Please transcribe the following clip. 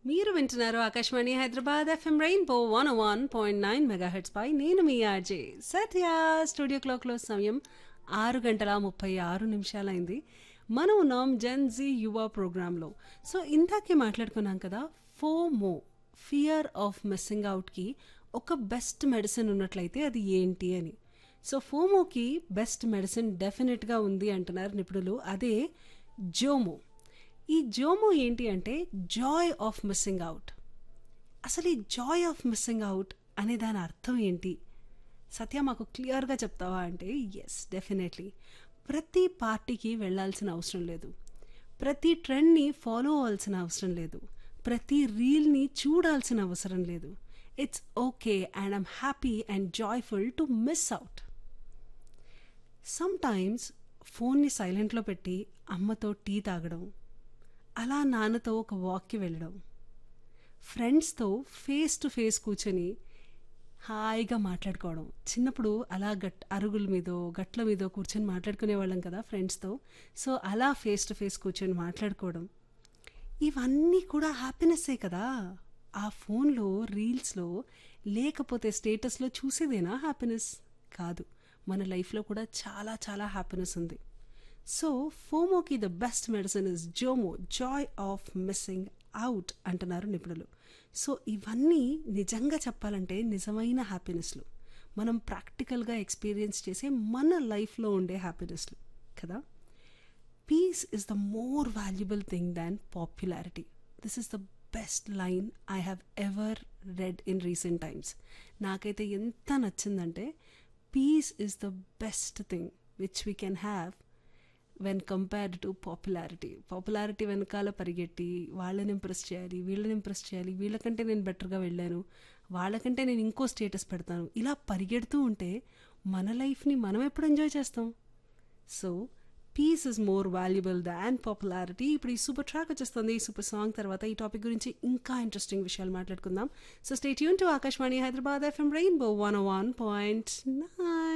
మీరు వింటున్నారు Akashvani Hyderabad FM rainbow one one point nine megahertz పై నేను మీ ఆర్జే సత్య స్టూడియో క్లాక్లో సమయం ఆరు గంటల ముప్పై ఆరు నిమిషాలైంది మనం ఉన్నాం జెన్ జీ యువ ప్రోగ్రాంలో సో ఇందాకే మాట్లాడుకున్నాం కదా ఫోమో ఫియర్ ఆఫ్ మిస్సింగ్ అవుట్కి ఒక బెస్ట్ మెడిసిన్ ఉన్నట్లయితే అది ఏంటి అని సో ఫోమోకి బెస్ట్ మెడిసిన్ డెఫినెట్గా ఉంది అంటున్నారు నిపుణులు అదే జోమో ఈ జోమో ఏంటి అంటే జాయ్ ఆఫ్ మిస్సింగ్ అవుట్ అసలు ఈ జాయ్ ఆఫ్ మిస్సింగ్ అవుట్ అనే దాని అర్థం ఏంటి సత్య మాకు క్లియర్గా చెప్తావా అంటే ఎస్ డెఫినెట్లీ ప్రతి పార్టీకి వెళ్ళాల్సిన అవసరం లేదు ప్రతి ట్రెండ్ని ఫాలో అవ్వాల్సిన అవసరం లేదు ప్రతి రీల్ని చూడాల్సిన అవసరం లేదు it's okay and I'm happy and joyful to miss out some times ఫోన్ని సైలెంట్లో పెట్టి అమ్మతో టీ తాగడం అలా నాన్నతో ఒక వాక్కి వెళ్ళడం ఫ్రెండ్స్తో ఫేస్ టు ఫేస్ కూర్చొని హాయిగా మాట్లాడుకోవడం చిన్నప్పుడు అలా గట్ అరుగుల మీదో గట్ల మీదో కూర్చొని మాట్లాడుకునే వాళ్ళం కదా ఫ్రెండ్స్తో సో అలా ఫేస్ టు ఫేస్ కూర్చొని మాట్లాడుకోవడం ఇవన్నీ కూడా హ్యాపీనెస్సే కదా ఆ ఫోన్లో రీల్స్లో లేకపోతే స్టేటస్లో చూసేదేనా హ్యాపీనెస్ కాదు మన లైఫ్లో కూడా చాలా చాలా హ్యాపీనెస్ ఉంది సో ఫోమోకి the best medicine is JOMO joy of missing out అంటున్నారు నిపుణులు సో ఇవన్నీ నిజంగా చెప్పాలంటే నిజమైన హ్యాపీనెస్లు మనం ప్రాక్టికల్గా ఎక్స్పీరియన్స్ చేసే మన లైఫ్లో ఉండే హ్యాపీనెస్లు కదా peace is the more valuable thing than popularity this is the best line I have ever read in recent times నాకైతే ఎంత నచ్చిందంటే peace is the best thing which we can have when compared to popularity popularity వెనకాల పరిగెట్టి వాళ్ళని impress చేయాలి వీళ్ళని impress చేయాలి వీళ్ళకంటే నేను బెటర్గా వెళ్ళాను వాళ్ళకంటే నేను ఇంకో స్టేటస్ పెడతాను ఇలా పరిగెడుతూ ఉంటే మన లైఫ్ని మనం ఎప్పుడు ఎంజాయ్ చేస్తాం so peace is more valuable than popularity ఇప్పుడు ఈ సూపర్ ట్రాక్ వచ్చేస్తుంది ఈ సూపర్ సాంగ్ తర్వాత ఈ టాపిక్ గురించి ఇంకా ఇంట్రెస్టింగ్ విషయాలు మాట్లాడుకుందాం సో స్టేట్ యూన్ to Akashvani Hyderabad FM rainbow one one point nine